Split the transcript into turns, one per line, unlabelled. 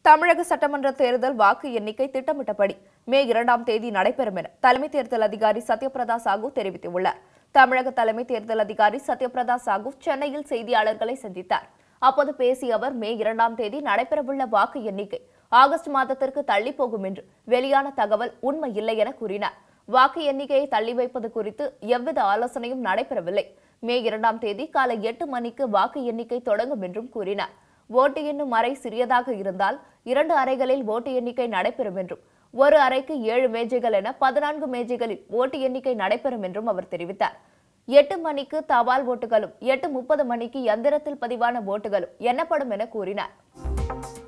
தமிழக சட்டமன்ற தேர்தல் வாக்கு எண்ணிக்கை திட்டமிட்டபடி மே இரண்டாம் தேதி நடைபெறும் என தலைமை தேர்தல் அதிகாரி சத்யபிரதா சாகு தெரிவித்துள்ளார் தமிழக தலைமை தேர்தல் அதிகாரி சத்யபிரதா சாகு சென்னையில் செய்தியாளர்களை சந்தித்தார் அப்போது பேசிய அவர் மே இரண்டாம் தேதி நடைபெறவுள்ள வாக்கு எண்ணிக்கை ஆகஸ்ட் மாதத்திற்கு தள்ளி போகும் என்று வெளியான தகவல் உண்மை இல்லை என கூறினார் வாக்கு எண்ணிக்கையை தள்ளி வைப்பது குறித்து எவ்வித ஆலோசனையும் நடைபெறவில்லை மே இரண்டாம் தேதி காலை எட்டு மணிக்கு வாக்கு எண்ணிக்கை தொடங்கும் என்றும் கூறினார் ஓட்டு எண்ணும் அறை சிறியதாக இருந்தால் இரண்டு அறைகளில் ஓட்டு எண்ணிக்கை நடைபெறும் என்றும் ஒரு அறைக்கு ஏழு மேஜைகள் என பதினான்கு மேஜைகளில் ஓட்டு எண்ணிக்கை நடைபெறும் என்றும் அவர் தெரிவித்தார் எட்டு மணிக்கு தபால் ஓட்டுகளும் எட்டு முப்பது மணிக்கு எந்திரத்தில் பதிவான ஓட்டுகளும் எண்ணப்படும் என கூறினார்